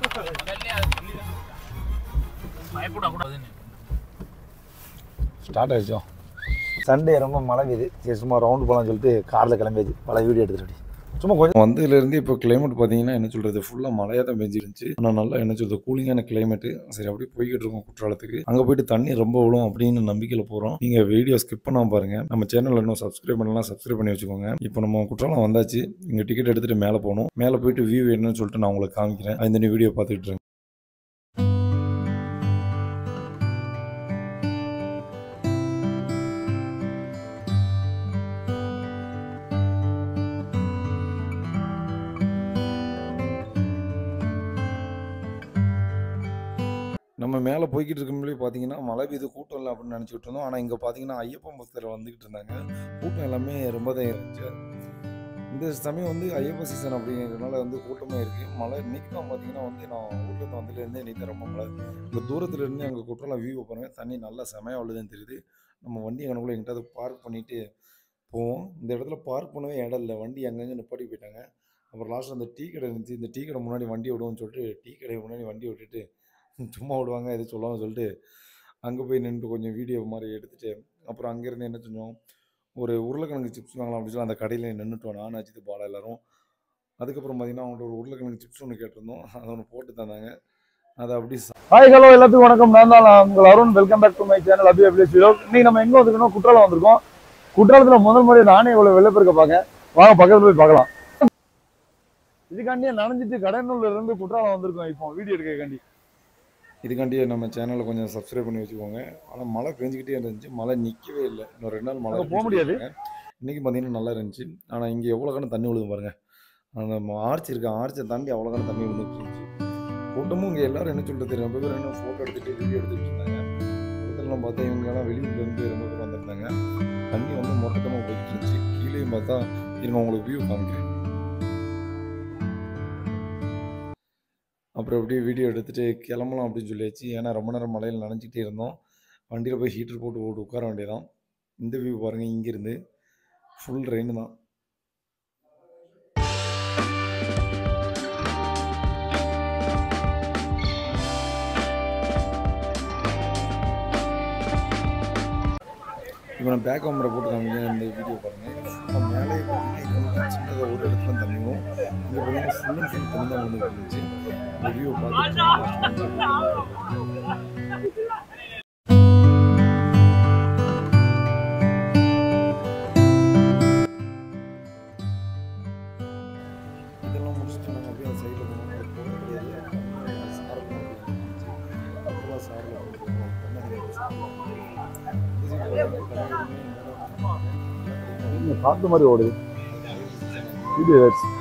Start ஆயிடுச்சோம் Sunday ரொம்ப மழை பெய்யுது சரி சும்மா ரவுண்டு போகலாம்னு சொல்லிட்டு காரில் கிளம்பியாச்சு பல வீடியோ எடுத்துட்டு சும்மா கொஞ்சம் வந்ததுலேருந்து இப்போ கிளைமேட் பார்த்தீங்கன்னா என்ன சொல்கிறது ஃபுல்லாக மழையாக தான் பெஞ்சிருந்துச்சு ஆனால் நல்லா என்ன சொல்கிறது கூலிங்கான கிளைமேட்டு சரி அப்படியே போய்கிட்டு இருக்கோம் குற்றாலத்துக்கு அங்கே போயிட்டு தண்ணி ரொம்ப விழும் அப்படின்னு நம்பிக்கையில் போகிறோம் நீங்கள் வீடியோ ஸ்கிப் பண்ணாமல் பாருங்கள் நம்ம சேனலில் இன்னும் சப்ஸ்கிரைப் பண்ணலாம் சப்ஸ்கிரைப் பண்ணி வச்சுக்கோங்க இப்போ நம்ம குற்றாலம் வந்தாச்சு இங்கே டிக்கெட் எடுத்துகிட்டு மேலே போகணும் மேலே போயிட்டு வியூ என்னன்னு சொல்லிட்டு நான் உங்களுக்கு காமிக்கிறேன் இந்த வீடியோ பார்த்துக்கிட்டு இருங்க நம்ம மேலே போய்கிட்டு இருக்கும்போதே பார்த்தீங்கன்னா மழை பெய்து கூட்டம் இல்லை அப்படின்னு நினச்சிக்கிட்டு இருந்தோம் ஆனால் இங்கே பார்த்தீங்கன்னா ஐயப்பன் பக்தர் வந்துக்கிட்டு இருந்தாங்க கூட்டம் எல்லாமே ரொம்ப தான் இருந்துச்சு இந்த சமயம் வந்து ஐயப்ப சீசன் அப்படிங்கிறதுனால வந்து கூட்டமே இருக்குது மழை இன்னைக்கு தான் பார்த்தீங்கன்னா வந்து நான் ஊரில் வந்துலேருந்து இன்னைக்கு தான் ரொம்ப மழை இந்த தூரத்துல இருந்து அங்கே குற்றாலம் வியூவை பாருங்கள் தண்ணி நல்லா செமையாக உள்ளதுன்னு தெரியுது நம்ம வண்டி அங்கனக்குள்ள எங்கிட்டாவது பார்க் பண்ணிட்டு போவோம் இந்த இடத்துல பார்க் பண்ணவே இடம் இல்லை வண்டி அங்கங்கே நிப்பாட்டி போயிட்டாங்க அப்புறம் லாஸ்ட் அந்த டீ கடை இருந்துச்சு இந்த டீ கடை முன்னாடி வண்டி விடுவோம்னு சொல்லிட்டு டீ கடை முன்னாடி வண்டி விட்டுட்டு சும்மா விடுவாங்க எதுவும் சொல்லாமல் சொல்லிட்டு அங்கே போய் நின்று கொஞ்சம் வீடியோ மாதிரி எடுத்துட்டு அப்புறம் அங்கேருந்து என்ன செஞ்சோம் ஒரு உருளைக்கிழங்கு சிப்ஸ் வாங்கலாம் அப்படின்னு சொல்லி அந்த கடையில் நின்றுட்டோம் நான் அஜித் பாலா எல்லாரும் அதுக்கப்புறம் பார்த்தீங்கன்னா அவங்கள்ட்ட ஒரு உருளைக்கிழங்கு சிப்ஸ் ஒன்று கேட்டிருந்தோம் அதை ஒன்று போட்டு தந்தாங்க அதை அப்படி சா- ஹாய் ஹலோ எல்லாத்துக்கும் வணக்கம் நான் தான் உங்கள் Arun welcome back to my channel Abi Abhilesh video இன்னைக்கு நம்ம எங்கே வந்திருக்கோம் குற்றாலம் வந்திருக்கோம் குற்றாலத்தில் முதல் முறை நானே இவ்வளோ வெள்ளப்பெருக்க பார்க்க வாங்க பக்கத்துல போய் பார்க்கலாம் இதுக்காண்டியே நனைஞ்சிட்டு கடனூர்ல இருந்து குற்றாலம் வந்திருக்கோம் இப்போ வீடியோ எடுக்கக்காண்டி இதுக்காண்டி நம்ம சேனலை கொஞ்சம் சப்ஸ்கிரைப் பண்ணி வச்சுக்கோங்க ஆனால் மழை பெஞ்சிக்கிட்டே இருந்துச்சு மழை நிற்கவே இல்லை இன்னும் ரெண்டு நாள் மழை அங்க போக முடியாது. இன்றைக்கி பார்த்தீங்கன்னா நல்லா இருந்துச்சு ஆனால் இங்கே எவ்வளோ கணம் தண்ணி விழுது பாருங்க அந்த ஆர்ச் இருக்கு ஆர்ச்சை தாண்டி அவ்வளோ கணம் தண்ணி விழுந்துட்டு இருந்துச்சு கூட்டமும் இங்கே எல்லாரும் என்ன சொல்கிறது ரொம்ப பேர் என்ன ஃபோட்டோ எடுத்துகிட்டு வீடியோ எடுத்துகிட்டு இருந்தாங்க பக்கத்துலலாம் பார்த்தா இவங்கெல்லாம் வெளியூர்லேருந்து ரொம்ப பேர் வந்திருந்தாங்க தண்ணி வந்து மொட்டத்தமாக போயிட்டு இருந்துச்சு கீழேயும் பார்த்தா இருங்க உங்களுக்கு வியூ காமிக்கிறேன் அப்புறம் அப்படியே வீடியோ எடுத்துகிட்டு கிளம்பலாம் அப்படின்னு சொல்லியாச்சு ஏன்னா ரொம்ப நேரம் மழையில் நனைஞ்சிக்கிட்டே இருந்தோம் வண்டியில் போய் ஹீட்டர் போட்டு போட்டு உட்கார வேண்டியதான் இந்த வியூ பாருங்கள் இங்கேருந்து ஃபுல் ரெயின் தான் இப்போ நான் பேக் கேமரா போட்டு காமிங்க இந்த வீடியோ பாருங்கள் மேலே பார்த்தீங்கன்னா சின்னதாக ஒரு இடத்துல தண்ணியும் இங்கே பார்த்தீங்கன்னா ஃபுல் அண்ட் ஃபுல் தண்ணி தான் வந்து இருந்துச்சு இந்த வியூ பார்த்து இதெல்லாம் முடிச்சுட்டு நாங்கள் அப்படியே அந்த சைடில் போனோம் போக முடியாது சார் அப்புறம் சாரில் காத்து மாதிரி ஓடுது வீடியோ